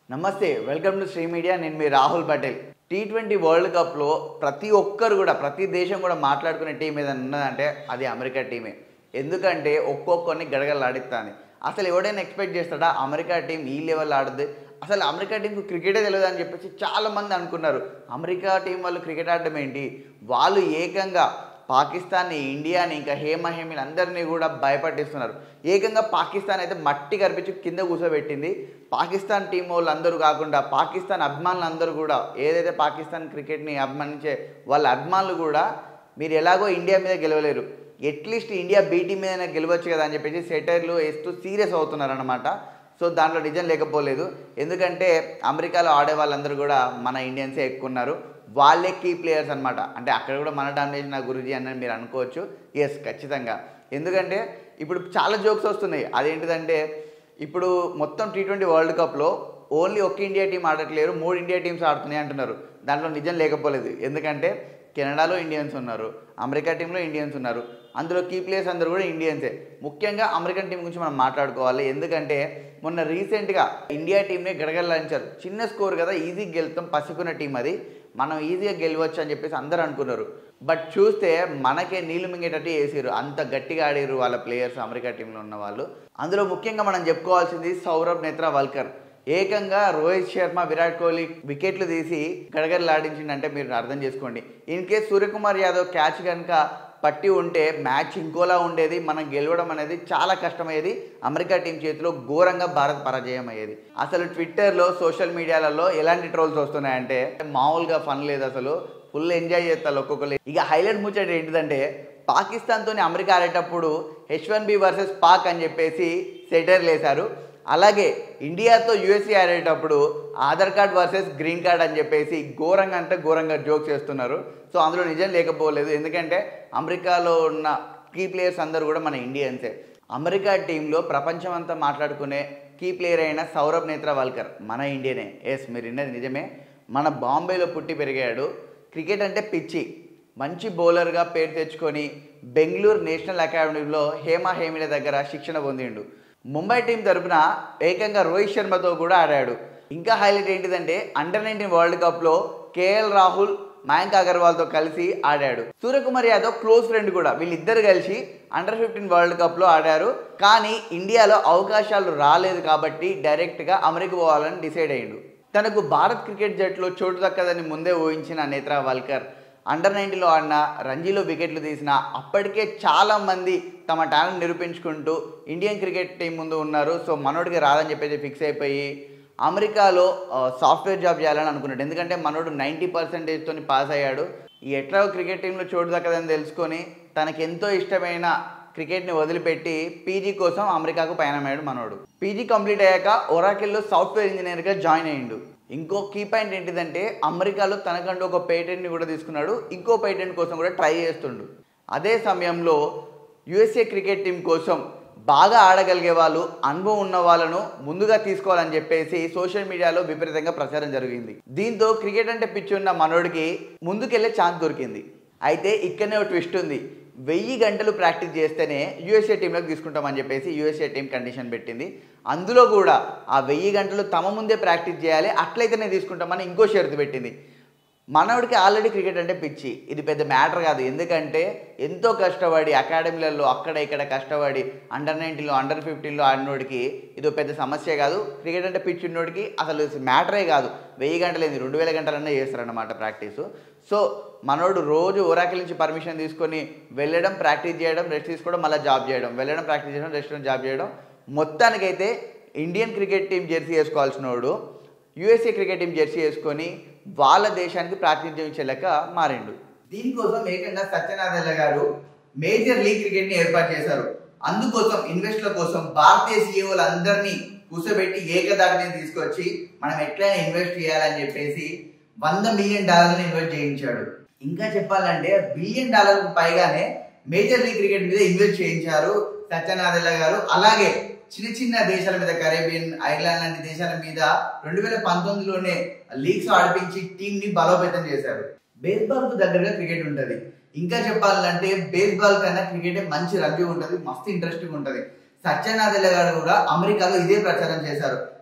నమస్తే welcome to Sri media నేను మీ Rahul Patel T twenty world కప్లో ప్రతి ఒక్కరు కూడా ప్రతి దేశం కూడా మాట్లాడుకునే టీం ఏదైనా ఉన్నదంటే అది అమెరికా టీమే ఎందుకంటే ఒక్కొక్కరిని గడగలాడిస్తాను అసలు ఎవడైనా ఎక్స్పెక్ట్ చేస్తాడా అమెరికా టీం ఈ లెవెల్ ఆడుద్ది అసలు అమెరికా టీంకు క్రికెటే తెలియదు అని చెప్పేసి చాలామంది అనుకున్నారు అమెరికా టీం వాళ్ళు క్రికెట్ ఆడడం ఏంటి వాళ్ళు ఏకంగా పాకిస్తాన్ని ఇండియాని ఇంకా హేమ హేమిని అందరినీ కూడా భయపట్టిస్తున్నారు ఏకంగా పాకిస్తాన్ అయితే మట్టి కనిపించి కింద కూర్చోబెట్టింది పాకిస్తాన్ టీం వాళ్ళు అందరూ కాకుండా పాకిస్తాన్ అభిమానులు అందరూ కూడా ఏదైతే పాకిస్తాన్ క్రికెట్ని అభిమానించే వాళ్ళ అభిమానులు కూడా మీరు ఎలాగో ఇండియా మీద గెలవలేరు అట్లీస్ట్ ఇండియా బీటీ మీద గెలవచ్చు కదా అని చెప్పేసి సెటర్లు వేస్తూ సీరియస్ అవుతున్నారనమాట సో దాంట్లో నిజం లేకపోలేదు ఎందుకంటే అమెరికాలో ఆడే వాళ్ళందరూ కూడా మన ఇండియన్సే ఎక్కువ ఉన్నారు వాళ్ళే కీ ప్లేయర్స్ అనమాట అంటే అక్కడ కూడా మన డామినేషన్ నా గురుజీ అని మీరు అనుకోవచ్చు ఎస్ ఖచ్చితంగా ఎందుకంటే ఇప్పుడు చాలా జోక్స్ వస్తున్నాయి అదేంటిదంటే ఇప్పుడు మొత్తం టీ ట్వంటీ వరల్డ్ కప్లో ఓన్లీ ఒక్క ఇండియా టీం ఆడట్లేరు మూడు ఇండియా టీమ్స్ ఆడుతున్నాయి అంటున్నారు దాంట్లో నిజం లేకపోలేదు ఎందుకంటే కెనడాలో ఇండియన్స్ ఉన్నారు అమెరికా టీంలో ఇండియన్స్ ఉన్నారు అందులో కీ ప్లేయర్స్ అందరూ కూడా ఇండియన్సే ముఖ్యంగా అమెరికన్ టీం గురించి మనం మాట్లాడుకోవాలి ఎందుకంటే మొన్న రీసెంట్గా ఇండియా టీంని గడగడలాంచారు చిన్న స్కోర్ కదా ఈజీగా గెలుస్తాం పసుకున్న టీం అది మనం ఈజీగా గెలవచ్చు అని చెప్పేసి అందరూ అనుకున్నారు బట్ చూస్తే మనకే నీళ్లు మింగేటట్టు వేసారు అంత గట్టిగా ఆడారు వాళ్ళ ప్లేయర్స్ అమెరికా టీంలో ఉన్న వాళ్ళు అందులో ముఖ్యంగా మనం చెప్పుకోవాల్సింది సౌరభ్ నేత్రా వల్కర్ ఏకంగా రోహిత్ శర్మ విరాట్ కోహ్లీ వికెట్లు తీసి గడగడలాడించిండంటే మీరు అర్థం చేసుకోండి in case Suryakumar Yadav catch కనుక పట్టి ఉంటే మ్యాచ్ ఇంకోలా ఉండేది మనం గెలవడం అనేది చాలా కష్టమయ్యేది అమెరికా టీం చేతిలో ఘోరంగా భారత్ పరాజయం అయ్యేది అసలు ట్విట్టర్లో సోషల్ మీడియాలలో ఎలాంటి ట్రోల్స్ వస్తున్నాయంటే మామూలుగా ఫన్ లేదు అసలు ఫుల్ ఎంజాయ్ చేస్తారు ఒక్కొక్కరు ఇక హైలైట్ ముచ్చట ఏంటిదంటే పాకిస్తాన్తో అమెరికా ఆడేటప్పుడు H one B versus Pak అని చెప్పేసి సెటర్లు వేశారు అలాగే ఇండియాతో యూఎస్ఏ ఆడేటప్పుడు Aadhaar card versus green card అని చెప్పేసి ఘోరంగా అంటే ఘోరంగా జోక్స్ చేస్తున్నారు సో అందులో నిజం లేకపోలేదు ఎందుకంటే అమెరికాలో ఉన్న కీ ప్లేయర్స్ అందరూ కూడా మన ఇండియన్సే అమెరికా టీంలో ప్రపంచం అంతా మాట్లాడుకునే కీ ప్లేయర్ అయిన సౌరభ్ నేత్రా వాల్కర్ మన ఇండియనే ఎస్ మీరు విన్నది నిజమే మన బాంబేలో పుట్టి పెరిగాడు క్రికెట్ అంటే పిచ్చి మంచి బౌలర్గా పేరు తెచ్చుకొని బెంగళూరు నేషనల్ అకాడమీలో హేమా హేమిల దగ్గర శిక్షణ పొందిండు ముంబై టీం తరపున ఏకంగా రోహిత్ శర్మతో కూడా ఆడాడు ఇంకా హైలైట్ ఏంటిదంటే అండర్ నైన్టీన్ వరల్డ్ కప్లో కేఎల్ రాహుల్ మయాంక్ అగర్వాల్తో కలిసి ఆడాడు సూర్యకుమార్ యాదవ్ క్లోజ్ ఫ్రెండ్ కూడా వీళ్ళిద్దరు కలిసి అండర్ ఫిఫ్టీన్ వరల్డ్ కప్లో ఆడారు కానీ ఇండియాలో అవకాశాలు రాలేదు కాబట్టి డైరెక్ట్గా అమెరికా పోవాలని డిసైడ్ అయ్యిండు తనకు భారత్ క్రికెట్ జట్టులో చోటు దక్కదని ముందే ఊహించిన నేత్రా వాల్కర్ అండర్ నైన్టీలో ఆడిన రంజీలో వికెట్లు తీసిన అప్పటికే చాలామంది తమ టాలెంట్ నిరూపించుకుంటూ ఇండియన్ క్రికెట్ టీం ముందు ఉన్నారు సో మనోడికి రాదని చెప్పేసి ఫిక్స్ అయిపోయి అమెరికాలో సాఫ్ట్వేర్ జాబ్ చేయాలని అనుకున్నాడు ఎందుకంటే మనోడు నైంటీ పర్సెంటేజ్తో పాస్ అయ్యాడు ఈ ఎట్లా క్రికెట్ టీంలో చోటు దక్కదని తెలుసుకొని తనకి ఎంతో ఇష్టమైన క్రికెట్ని వదిలిపెట్టి పీజీ కోసం అమెరికాకు పయనమయ్యాడు మనోడు పీజీ కంప్లీట్ అయ్యాక ఒరాకిల్లో సాఫ్ట్వేర్ ఇంజనీర్గా జాయిన్ అయ్యిండు ఇంకో కీ పాయింట్ ఏంటిదంటే అమెరికాలో తనకంటూ ఒక పేటెంట్ని కూడా తీసుకున్నాడు ఇంకో పేటెంట్ కోసం కూడా ట్రై చేస్తుండు అదే సమయంలో యుఎస్ఏ క్రికెట్ టీం కోసం బాగా ఆడగలిగే వాళ్ళు అనుభవం ఉన్న వాళ్ళను ముందుగా తీసుకోవాలని చెప్పేసి సోషల్ మీడియాలో విపరీతంగా ప్రచారం జరిగింది దీంతో క్రికెట్ అంటే పిచ్చి ఉన్న మనోడికి ముందుకెళ్ళే ఛాన్స్ దొరికింది అయితే ఇక్కడనే ఒక ట్విస్ట్ ఉంది వెయ్యి గంటలు ప్రాక్టీస్ చేస్తేనే యూఎస్ఏ టీంలోకి తీసుకుంటామని చెప్పేసి యూఎస్ఏ టీం కండిషన్ పెట్టింది అందులో కూడా ఆ వెయ్యి గంటలు తమ ముందే ప్రాక్టీస్ చేయాలి అట్లయితేనే తీసుకుంటామని ఇంకో షరతు పెట్టింది మనోడికి ఆల్రెడీ క్రికెట్ అంటే పిచ్చి ఇది పెద్ద మ్యాటర్ కాదు ఎందుకంటే ఎంతో కష్టపడి అకాడమీలలో అక్కడ ఇక్కడ కష్టపడి అండర్ నైన్టీన్లో అండర్ ఫిఫ్టీన్లో ఆడినోడికి ఇది పెద్ద సమస్య కాదు క్రికెట్ అంటే పిచ్చి ఉన్నోడికి అసలు మ్యాటరే కాదు వెయ్యి గంటలు ఏంది రెండు వేల గంటలన్నా చేస్తారన్నమాట ప్రాక్టీసు సో మనోడు రోజు ఓరాకిల్ నుంచి పర్మిషన్ తీసుకొని వెళ్ళడం ప్రాక్టీస్ చేయడం రెస్ట్ తీసుకోవడం మళ్ళీ జాబ్ చేయడం వెళ్ళడం ప్రాక్టీస్ చేయడం రెస్ట్ జాబ్ చేయడం మొత్తానికైతే ఇండియన్ క్రికెట్ టీం జెర్సీ వేసుకోవాల్సిన వాడు యుఎస్ఏ క్రికెట్ టీం జెర్సీ వేసుకొని వాళ్ళ దేశానికి ప్రాతినిధ్యం ఇచ్చేలాక మారిండు దీనికోసం ఏకంగా సత్యనాథల్ల గారు మేజర్ లీగ్ క్రికెట్ ని ఏర్పాటు చేశారు అందుకోసం ఇన్వెస్ట్ల కోసం భారతీయ సీఈఓలందరినీ కూర్చోబెట్టి ఏకదాటిని తీసుకొచ్చి మనం ఎట్లయినా ఇన్వెస్ట్ చేయాలని చెప్పేసి వంద మిలియన్ డాలర్లు ఇన్వెస్ట్ చేయించాడు ఇంకా చెప్పాలంటే బిలియన్ డాలర్లకు పైగానే మేజర్ లీగ్ క్రికెట్ మీద ఇన్వెస్ట్ చేయించారు సత్యనాథల్ల గారు అలాగే చిన్న చిన్న దేశాల మీద కరేబియన్ ఐర్లాండ్ లాంటి దేశాల మీద రెండు వేల పంతొమ్మిదిలోనే లీగ్స్ ఆడిపించి టీం ని బలోపేతం చేశారు బేస్బాల్ కు దగ్గరగా క్రికెట్ ఉంటది ఇంకా చెప్పాలంటే బేస్బాల్ కన్నా క్రికెట్ మంచి రగ్బీ ఉంటది మస్తు ఇంట్రెస్టింగ్ ఉంటది సత్యనాథెల్ల గారు కూడా అమెరికాలో ఇదే ప్రచారం చేశారు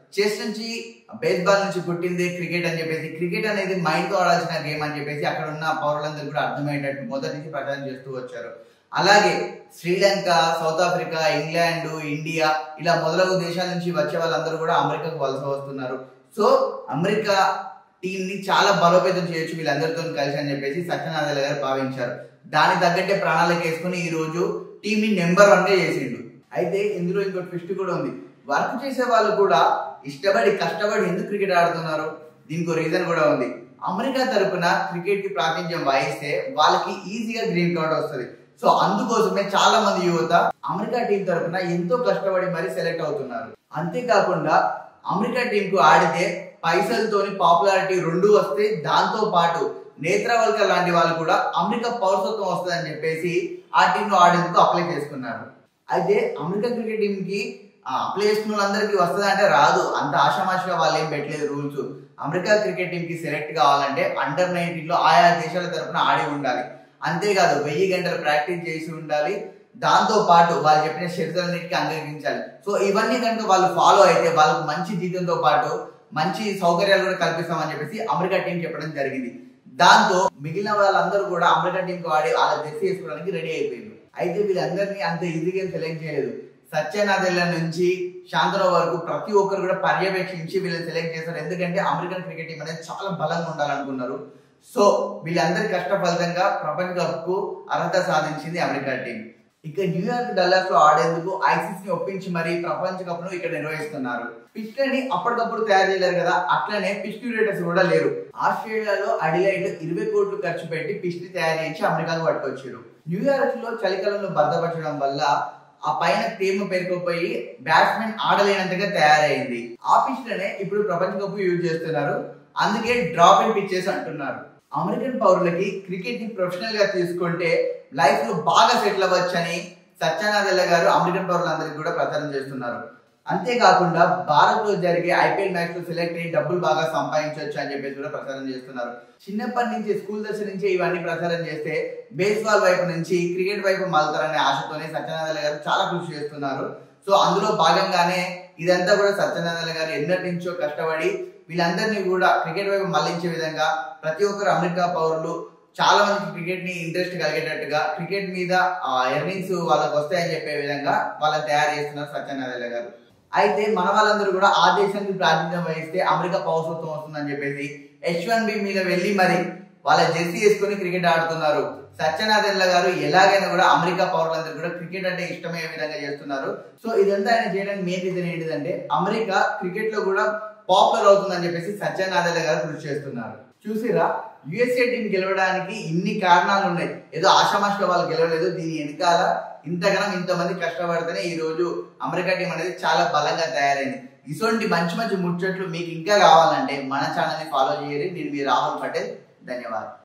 చెస్ నుంచి బేస్బాల్ నుంచి పుట్టింది క్రికెట్ అని చెప్పేసి క్రికెట్ అనేది మైండ్ తో ఆడాల్సిన గేమ్ అని చెప్పేసి అక్కడ ఉన్న పౌరులందరూ కూడా అర్థమయ్యేటట్టు మొదటి నుంచి ప్రచారం చేస్తూ వచ్చారు అలాగే Sri Lanka south Africa England India ఇలా మొదలగు దేశాల నుంచి వచ్చే వాళ్ళందరూ కూడా అమెరికాకు వలస వస్తున్నారు సో అమెరికా టీం ని చాలా బలోపేతం చేయొచ్చు వీళ్ళందరితో కలిసి అని చెప్పేసి సత్యనారాయణ గారు భావించారు దాని తగ్గట్టే ప్రణాళిక వేసుకుని ఈ రోజు టీం ని నెంబర్ వన్ గా చేసిండు అయితే ఇందులో ఇంకో ట్విస్ట్ కూడా ఉంది వర్క్ చేసే వాళ్ళు కూడా ఇష్టపడి కష్టపడి ఎందుకు క్రికెట్ ఆడుతున్నారు దీనికి రీజన్ కూడా ఉంది అమెరికా తరపున క్రికెట్ కి ప్రాతినిధ్యం వహిస్తే వాళ్ళకి ఈజీగా గ్రీన్ కార్డ్ వస్తుంది సో అందుకోసమే చాలా మంది యువత అమెరికా టీం తరపున ఎంతో కష్టపడి మరి సెలెక్ట్ అవుతున్నారు అంతేకాకుండా అమెరికా టీం కు ఆడితే పైసలతోని పాపులారిటీ రెండు వస్తే దాంతో పాటు నేత్రవల్క లాంటి వాళ్ళు కూడా అమెరికా పౌరసత్వం వస్తుందని చెప్పేసి ఆ టీంలో ఆడేందుకు అప్లై చేసుకున్నారు అయితే అమెరికా క్రికెట్ టీం కి అప్లై చేసుకున్న వాళ్ళందరికీ వస్తుందా అంటే రాదు అంత ఆషామాషిగా వాళ్ళు ఏం పెట్టలేదు రూల్స్ అమెరికా క్రికెట్ టీం కి సెలెక్ట్ కావాలంటే అండర్ నైన్టీన్ లో ఆయా దేశాల తరపున ఆడి ఉండాలి అంతేకాదు వెయ్యి గంటలు ప్రాక్టీస్ చేసి ఉండాలి దాంతో పాటు వాళ్ళు చెప్పిన షరతులన్నిటికీ అంగీకరించాలి సో ఇవన్నీ కనుక వాళ్ళు ఫాలో అయితే వాళ్ళకు మంచి జీతంతో పాటు మంచి సౌకర్యాలు కూడా కల్పిస్తామని చెప్పేసి అమెరికా టీం చెప్పడం జరిగింది దాంతో మిగిలిన వాళ్ళందరూ కూడా అమెరికా టీం కు ఆడి వాళ్ళ జెర్సీ వేసుకోవడానికి రెడీ అయిపోయింది అయితే వీళ్ళందరినీ అంత ఈజీగా సెలెక్ట్ చేయలేదు సత్యనాథెల్ల నుంచి శాంతరావు వరకు ప్రతి ఒక్కరు కూడా పర్యవేక్షించి వీళ్ళని సెలెక్ట్ చేశారు ఎందుకంటే అమెరికన్ క్రికెట్ టీం అనేది చాలా బలంగా ఉండాలనుకున్నారు సో వీళ్ళందరి కష్ట ఫలితంగా ప్రపంచ కప్ కు అర్హత సాధించింది అమెరికా టీం ఇక న్యూయార్క్ డల్లాస్ లో ఆడేందుకు ఐసిస్ ని ఒప్పించి మరి ప్రపంచ కప్ ను ఇక్కడ నిర్వహిస్తున్నారు పిచ్లని అప్పటికప్పుడు తయారు చేయలేరు కదా అట్లనే పిచ్ క్యూరేటర్స్ కూడా లేరు ఆస్ట్రేలియాలో అడిలైట్ ఇరవై కోట్లు ఖర్చు పెట్టి పిచ్ ని తయారు చేసి అమెరికాకు పట్టుకొచ్చారు న్యూయార్క్ లో చలికాలంలో భద్రపరచడం వల్ల ఆ పైన తేమ పేరుకుపోయి బ్యాట్స్మెన్ ఆడలేనంతగా తయారైంది ఆ పిచ్ లోనే ఇప్పుడు ప్రపంచ కప్ యూజ్ చేస్తున్నారు అందుకే డ్రాప్ అండ్ పిచ్చెస్ అంటున్నారు అమెరికన్ పౌరులకి క్రికెట్ ని ప్రొఫెషనల్ గా తీసుకుంటే లైఫ్ లో బాగా సెటిల్ అవ్వచ్చని సత్యనాథెల్ల గారు అమెరికన్ పౌరులందరికీ కూడా ప్రచారం చేస్తున్నారు అంతేకాకుండా భారత్ లో జరిగే ఐపీఎల్ మ్యాచ్ లో సెలెక్ట్ అయ్యి డబ్బులు బాగా సంపాదించవచ్చు అని చెప్పేసి కూడా ప్రచారం చేస్తున్నారు చిన్నప్పటి నుంచి స్కూల్ దశ నుంచి ఇవన్నీ ప్రచారం చేస్తే బేస్బాల్ వైపు నుంచి క్రికెట్ వైపు మలుతారనే ఆశతోనే సత్యనారాయణ గారు చాలా కృషి చేస్తున్నారు సో అందులో భాగంగానే ఇదంతా కూడా సత్యనారాయణ గారు ఎన్నటి నుంచో కష్టపడి వీళ్ళందరినీ కూడా క్రికెట్ వైపు మళ్లించే విధంగా ప్రతి ఒక్కరు అమెరికా పౌరులు చాలా మందికి క్రికెట్ ని ఇంట్రెస్ట్ కలిగేటట్టుగా క్రికెట్ మీద ఎర్నింగ్స్ వాళ్ళకి వస్తాయని చెప్పే విధంగా వాళ్ళని తయారు చేస్తున్నారు సత్యనారాయణ గారు అయితే మన వాళ్ళందరూ కూడా ఆ దేశానికి ప్రాతినిధ్యం వహిస్తే అమెరికా పౌరసత్వం వస్తుందని చెప్పేసి హెచ్ వన్ బి మీద వెళ్ళి మరి వాళ్ళ జెర్సీ వేసుకొని క్రికెట్ ఆడుతున్నారు సత్యనాథెల్ల గారు ఎలాగైనా కూడా అమెరికా పౌరులందరూ కూడా క్రికెట్ అంటే ఇష్టమయ్యే విధంగా చేస్తున్నారు సో ఇదంతా ఆయన చేయడానికి మెయిన్ రీజన్ ఏంటిదంటే అమెరికా క్రికెట్ లో కూడా పాపులర్ అవుతుందని చెప్పేసి సత్యనాథెల్ల గారు కృషి చేస్తున్నారు చూసిరా యుఎస్ఏ టీం గెలవడానికి ఇన్ని కారణాలు ఉన్నాయి ఏదో ఆషామాషిగా వాళ్ళు గెలవలేదు దీని వెనకాల ఇంతగానం ఇంతమంది కష్టపడితేనే ఈ రోజు అమెరికా టీం అనేది చాలా బలంగా తయారైంది ఇటువంటి మంచి మంచి ముచ్చట్లు మీకు ఇంకా కావాలంటే మన ఛానల్ ని ఫాలో చేయండి నేను మీ రాహుల్ పటేల్ ధన్యవాదాలు